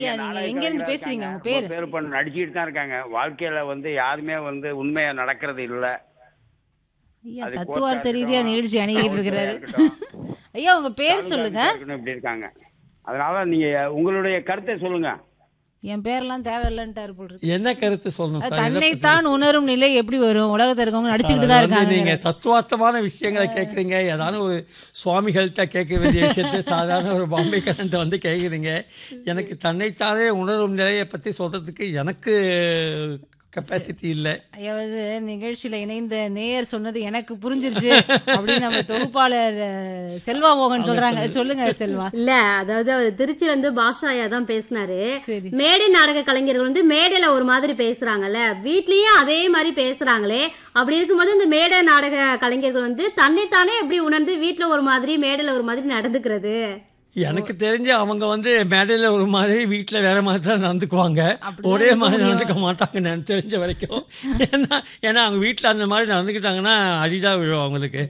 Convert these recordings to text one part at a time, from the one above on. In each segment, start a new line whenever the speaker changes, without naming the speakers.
ஐயா நீங்க எங்க இருந்து பேசுறீங்க உங்க பேரு
பேர் பண்ண நடிச்சுட்டு தான் இருக்காங்க வாழ்க்கையில வந்து யாருமே வந்து உண்மையா நடக்கிறது இல்ல
ஐயா
அது
தத்துவார்த்த
கோர்ட்டா
ரீதியா
இருக்கட்டும்,
நிகழ்ச்சி அணுகிட்டு இருக்கிறாரு
இருக்கட்டும்.
ஐயா உங்க பேர் சொல்லுங்க
இருக்கணும் இப்படி இருக்காங்க அதனால நீங்க உங்களுடைய கருத்தை சொல்லுங்க
என் பேர்லாம் தேவையில்லைன்ட்டாரு போல் இருக்கு
என்ன கருத்து சொல்லணும் சார் இதை பத்தி?
தன்னைத்தான் உணரும் நிலை எப்படி வரும் உலகத்துல இருக்கவங்க நடிச்சுக்கிட்டு தான்
அது வந்து
இருக்காங்க
நீங்க தத்துவார்த்தமான விஷயங்களை கேட்குறீங்க ஏதாவது ஒரு சுவாமிகள்கிட்ட கேட்க வேண்டிய விஷயத்தை சாதாரண ஒரு பாம்பே கரண்ட் வந்து கேட்குறீங்க எனக்கு தன்னைத்தானே உணரும் நிலையை பற்றி சொல்றதுக்கு எனக்கு கெப்பாசிட்டி இல்லை
ஐயாவது நிகழ்ச்சியில இணைந்த நேயர் சொன்னது எனக்கு புரிஞ்சிருச்சு அப்படின்னு நம்ம தொகுப்பாளர் அஹ், செல்வா மோகன் சொல்றாங்க சொல்லுங்க செல்வா
இல்ல அதாவது அவர் திருச்சியில இருந்து பாஷாயா தான் பேசினாரு
சரி
மேடை நாடக கலைஞர்கள் வந்து மேடையில ஒரு மாதிரி பேசுறாங்கல்ல வீட்லயும் அதே மாதிரி பேசுறாங்களே அப்படி இருக்கும்போது இந்த மேடை நாடக கலைஞர்கள் வந்து தன்னைத்தானே எப்படி உணர்ந்து வீட்ல ஒரு மாதிரி மேடையில ஒரு மாதிரி நடந்துக்கிறது
எனக்கு தெரிஞ்சு அவங்க வந்து மேடையில் ஒரு மாதிரி வீட்டில் வேற மாதிரி தான் நடந்துக்குவாங்க
அப்படிதான்
ஒரே
இருக்க
மாதிரி
முடியும்.
நடந்துக்க மாட்டாங்க எனக்கு தெரிஞ்ச வரைக்கும் ஏன்னா ஏன்னா அவங்க வீட்டில் அந்த மாதிரி நடந்துக்கிட்டாங்கன்னா அடிதான் விழும் அவங்களுக்கு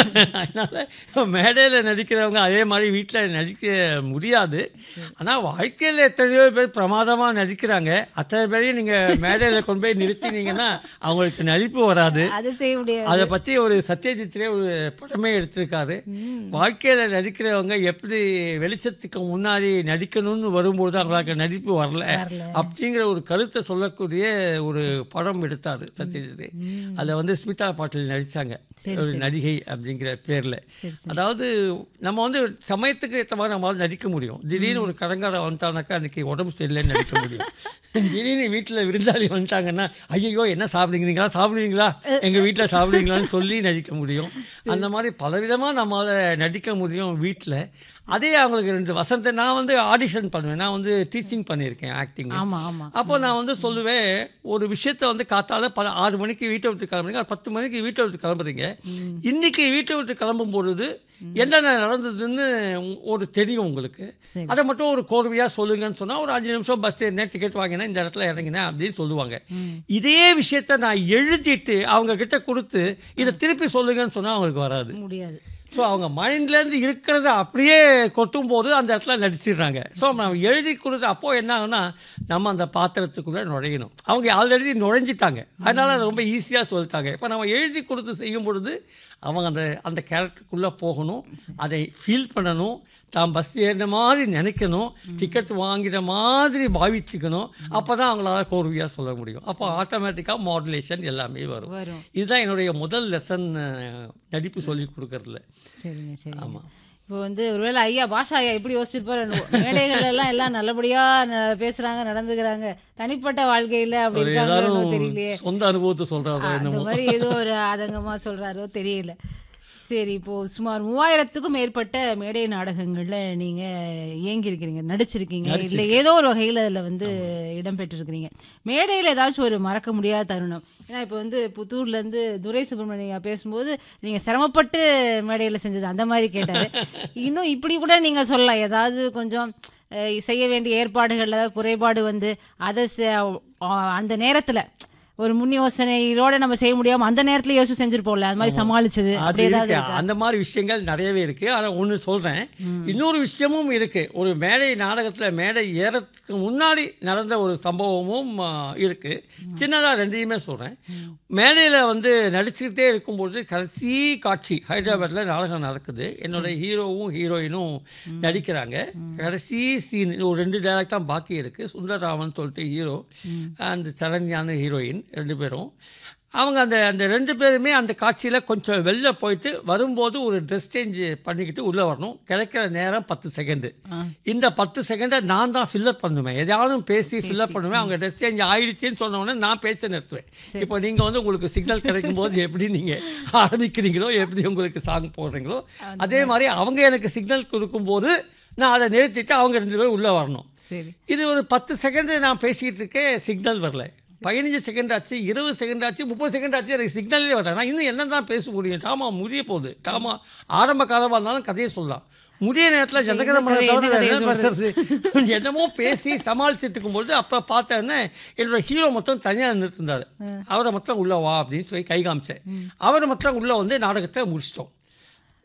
அதனால மேடையில் நடிக்கிறவங்க அதே மாதிரி வீட்டில் நடிக்க முடியாது ஆனால் வாழ்க்கையில் எத்தனையோ பேர் பிரமாதமாக நடிக்கிறாங்க அத்தனை பேரையும் நீங்கள் மேடையில் கொண்டு போய் நிறுத்தினீங்கன்னா அவங்களுக்கு நடிப்பு வராது
அது செய்ய முடியாது
அதை பற்றி ஒரு சத்யஜித்ரே ஒரு படமே எடுத்திருக்காரு வாழ்க்கையில் நடிக்கிறவங்க எப்படி வெளிச்சத்துக்கு முன்னாடி நடிக்கணும்னு வரும்போது அவங்களுக்கு நடிப்பு வரல
வரல.
அப்படிங்கிற ஒரு கருத்தை சொல்லக்கூடிய ஒரு படம் எடுத்தார் சத்யஜித் அதில் வந்து ஸ்மிதா பாட்டில் நடித்தாங்க
சரி,
ஒரு
சரி.
நடிகை அப்படிங்கிற பேரில்
சரி சரி
அதாவது நம்ம வந்து சமயத்துக்கு ஏற்ற மாதிரி நம்மளால நடிக்க முடியும் திடீர்னு ஒரு கடங்கார வந்துட்டானாக்கா அன்னைக்கு உடம்பு சரியில்லைன்னு நடிக்க முடியும் திடீர்னு வீட்டில் விருந்தாளி வந்துட்டாங்கன்னா ஐயோ என்ன சாப்பிடுங்களா சாப்பிடுவீங்களா எங்கள் வீட்டில் சாப்பிடுவீங்களான்னு சொல்லி நடிக்க முடியும் அந்த மாதிரி பலவிதமாக நம்மளால் நடிக்க முடியும் வீட்டில் அதே அவங்களுக்கு ரெண்டு வசந்த நான் வந்து ஆடிஷன் பண்ணுவேன் நான் வந்து டீச்சிங் பண்ணியிருக்கேன் ஆக்டிங்
ஆமா ஆமா
அப்போ நான் வந்து சொல்லுவேன் ஒரு விஷயத்த வந்து காத்தால பல ஆறு மணிக்கு வீட்டை விட்டு கிளம்புறீங்க அது பத்து மணிக்கு வீட்டை விட்டு கிளம்புறீங்க இன்னைக்கு வீட்டை விட்டு கிளம்பும் பொழுது என்னென்ன நடந்ததுன்னு உ- ஒரு தெரியும் உங்களுக்கு
சரி.
அதை மட்டும் ஒரு கோர்வையாக சொல்லுங்கன்னு சொன்னால் ஒரு அஞ்சு நிமிஷம் பஸ் ஏறினேன் டிக்கெட் வாங்கினேன் இந்த இடத்துல இறங்கினேன் அப்படின்னு சொல்லுவாங்க இதே விஷயத்த நான் எழுதிட்டு அவங்க கிட்ட கொடுத்து இதை திருப்பி சொல்லுங்கன்னு சொன்னால் அவங்களுக்கு வராது
முடியாது
ஸோ அவங்க மைண்ட்லேருந்து இருக்கிறத அப்படியே கொட்டும் போது அந்த இடத்துல நடிச்சிடுறாங்க ஸோ நம்ம எழுதி கொடுத்து அப்போது என்ன ஆகும்னா நம்ம அந்த பாத்திரத்துக்குள்ளே நுழையணும் அவங்க ஆல்ரெடி நுழைஞ்சிட்டாங்க அதனால அதை ரொம்ப ஈஸியாக சொல்லிட்டாங்க இப்போ நம்ம எழுதி கொடுத்து செய்யும் பொழுது அவங்க அந்த அந்த கேரக்டருக்குள்ளே போகணும் அதை ஃபீல் பண்ணணும் தான் பஸ் ஏறின மாதிரி நினைக்கணும் டிக்கெட் வாங்கின மாதிரி பாவிச்சுக்கணும் அப்போ தான் அவங்களால கோர்வையாக சொல்ல முடியும் அப்போ ஆட்டோமேட்டிக்காக மாடுலேஷன் எல்லாமே வரும்
வரும்
இதுதான் என்னுடைய முதல் லெசன் நடிப்பு சொல்லி கொடுக்கறதுல
சரிங்க சரி
ஆமா.
இப்போ வந்து ஒருவேளை ஐயா பாஷா ஐயா இப்படி யோசிச்சிருப்பாரு மேடைகள் எல்லாம் எல்லாம் நல்லபடியா ந- பேசுறாங்க நடந்துக்கிறாங்க தனிப்பட்ட வாழ்க்கையில அப்படி
ஒரு
இருக்காங்களோ
எல்லாரும்
தெரியலையே
சொந்த அனுபவத்தை சொல்றாரோ
அந்த
என்னமோ
மாதிரி ஏதோ ஒரு ஆதங்கமா சொல்றாரோ தெரியல சரி இப்போ சுமார் மூவாயிரத்துக்கும் மேற்பட்ட மேடை நாடகங்கள்ல நீங்க இயங்கி இருக்கிறீங்க நடிச்சிருக்கீங்க இல்ல ஏதோ ஒரு வகையில அதுல வந்து இடம்பெற்றிருக்கிறீங்க மேடையில ஏதாச்சும் ஒரு மறக்க முடியாத தருணம் ஏன்னா இப்போ வந்து புத்தூர்ல இருந்து துரை சுப்பிரமணியா பேசும்போது நீங்க சிரமப்பட்டு மேடையில செஞ்சது அந்த மாதிரி கேட்டாரு இன்னும் இப்படி கூட நீங்க சொல்லலாம் ஏதாவது கொஞ்சம் அஹ், செய்ய வேண்டிய ஏற்பாடுகள்ல ஏதாவது குறைபாடு வந்து அதை செ- அஹ், அந்த நேரத்துல ஒரு முன் யோசனையோட நம்ம செய்ய முடியாம அந்த நேரத்துல யோசிச்சு செஞ்சிருப்போம்ல அது மாதிரி சமாளிச்சது
அது
அப்படி ஏதாவது
இருக்கு
இருக்கா?
அந்த மாதிரி விஷயங்கள் நிறையவே இருக்கு ஆனா ஒண்ணு சொல்றேன் இன்னொரு விஷயமும் இருக்கு ஒரு மேடை நாடகத்துல மேடை ஏறத்துக்கு முன்னாடி நடந்த ஒரு சம்பவமும் ஆ, இருக்கு சின்னதா ரெண்டையுமே சொல்றேன் மேடையில வந்து நடிச்சுக்கிட்டே இருக்கும்போது கடைசி காட்சி ஹைதராபாத்ல நாடகம் நடக்குது என்னோட ஹீரோவும் ஹீரோயினும் நடிக்கிறாங்க கடைசி சீன் ஒரு ரெண்டு டேரக்ட் தான் பாக்கி இருக்கு சுந்தரராமன் சொல்லிட்டு ஹீரோ அந்த சரண்யான ஹீரோயின் ரெண்டு பேரும் அவங்க அந்த அந்த ரெண்டு பேருமே அந்த காட்சியில் கொஞ்சம் வெளில போயிட்டு வரும்போது ஒரு ட்ரெஸ் சேஞ்ச் பண்ணிக்கிட்டு உள்ளே வரணும் கிடைக்கிற நேரம் பத்து செகண்டு இந்த பத்து செகண்டை நான் தான் ஃபில்லப் பண்ணுவேன் எதாவது பேசி ஃபில்லப் பண்ணுவேன் அவங்க ட்ரெஸ் சேஞ்ச் ஆயிடுச்சுன்னு சொன்ன உடனே நான் பேச்சை நிறுத்துவேன் இப்போ நீங்கள் வந்து உங்களுக்கு சிக்னல் கிடைக்கும் போது எப்படி நீங்கள் ஆரம்பிக்கிறீங்களோ எப்படி உங்களுக்கு சாங் போடுறீங்களோ அதே மாதிரி அவங்க எனக்கு சிக்னல் கொடுக்கும்போது நான் அதை நிறுத்திட்டு அவங்க ரெண்டு பேரும் உள்ளே வரணும்
சரி
இது ஒரு பத்து செகண்ட் நான் பேசிக்கிட்டு இருக்கேன் சிக்னல் வரல பதினஞ்சு செகண்ட் ஆச்சு இருபது செகண்ட் ஆச்சு முப்பது செகண்ட் ஆச்சு எனக்கு சிக்னலே வரல நான் இன்னும் என்ன தான் பேச முடியும் டாமா முடிய போகுது டாமா ஆரம்ப காலமாக இருந்தாலும் கதையை சொல்லலாம் முடிய நேரத்தில் ஜனகர
என்ன கதை,
தவிர
என்ன கதையை
என்ன பேசுறது என்னமோ பேசி சமாளிச்சுட்டு இருக்கும்போது அப்போ பார்த்தேன்னு என்னோட ஹீரோ மொத்தம் தனியாக நிறுத்திருந்தாரு அவரை மொத்தம் உள்ள வா அப்படின்னு சொல்லி கை காமிச்சேன் அவரை மொத்தம் உள்ள வந்து நாடகத்தை முடிச்சிட்டோம்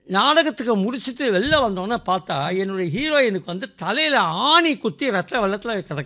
நாடகத்துக்கு முடிச்சுட்டு வெளில வந்தோன்னே பார்த்தா என்னுடைய ஹீரோயினுக்கு வந்து தலையில் ஆணி குத்தி ரத்த வெள்ளத்தில் கிடக்கு